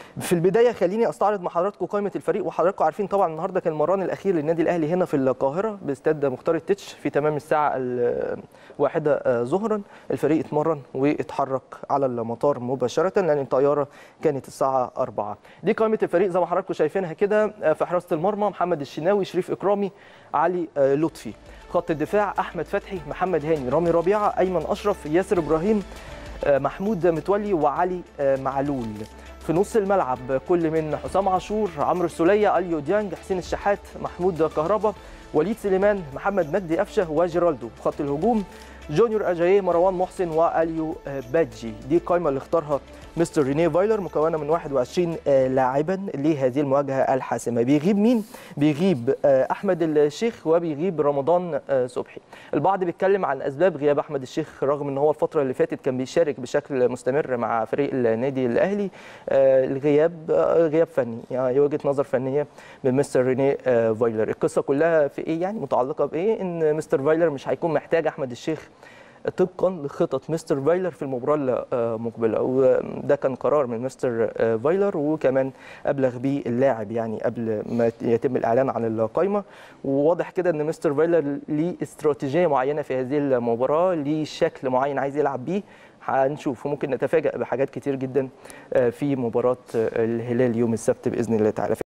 في البدايه خليني استعرض مع حضراتكم قائمه الفريق وحضراتكم عارفين طبعا النهارده كان المران الاخير للنادي الاهلي هنا في القاهره باستاد مختار التتش في تمام الساعه الواحده ظهرا الفريق اتمرن واتحرك على المطار مباشره لان الطياره كانت الساعه 4 دي قائمه الفريق زي ما حضراتكم شايفينها كده في حراسه المرمى محمد الشناوي شريف اكرامي علي لطفي خط الدفاع احمد فتحي محمد هاني رامي ربيعه ايمن اشرف ياسر ابراهيم محمود متولي وعلي معلول في نص الملعب كل من حسام عاشور عمرو السوليه اليو ديانج حسين الشحات محمود كهربا وليد سليمان محمد مجدي قفشه وجيرالدو خط الهجوم جونيور اجاييه مروان محسن واليو بادجي دي القائمه اللي اختارها مستر رينيه فايلر مكونه من 21 لاعبا لهذه المواجهه الحاسمه بيغيب مين بيغيب احمد الشيخ وبيغيب رمضان صبحي البعض بيتكلم عن اسباب غياب احمد الشيخ رغم ان هو الفتره اللي فاتت كان بيشارك بشكل مستمر مع فريق النادي الاهلي الغياب غياب فني يعني وجهه نظر فنيه من مستر رينيه فايلر القصه كلها في ايه يعني متعلقه بايه ان مستر فايلر مش هيكون محتاج احمد الشيخ طبقا لخطط مستر فايلر في المباراه المقبله وده كان قرار من مستر فايلر وكمان ابلغ به اللاعب يعني قبل ما يتم الاعلان عن القائمه وواضح كده ان مستر فايلر ليه استراتيجيه معينه في هذه المباراه ليه شكل معين عايز يلعب بيه هنشوف وممكن نتفاجئ بحاجات كتير جدا في مباراه الهلال يوم السبت باذن الله تعالى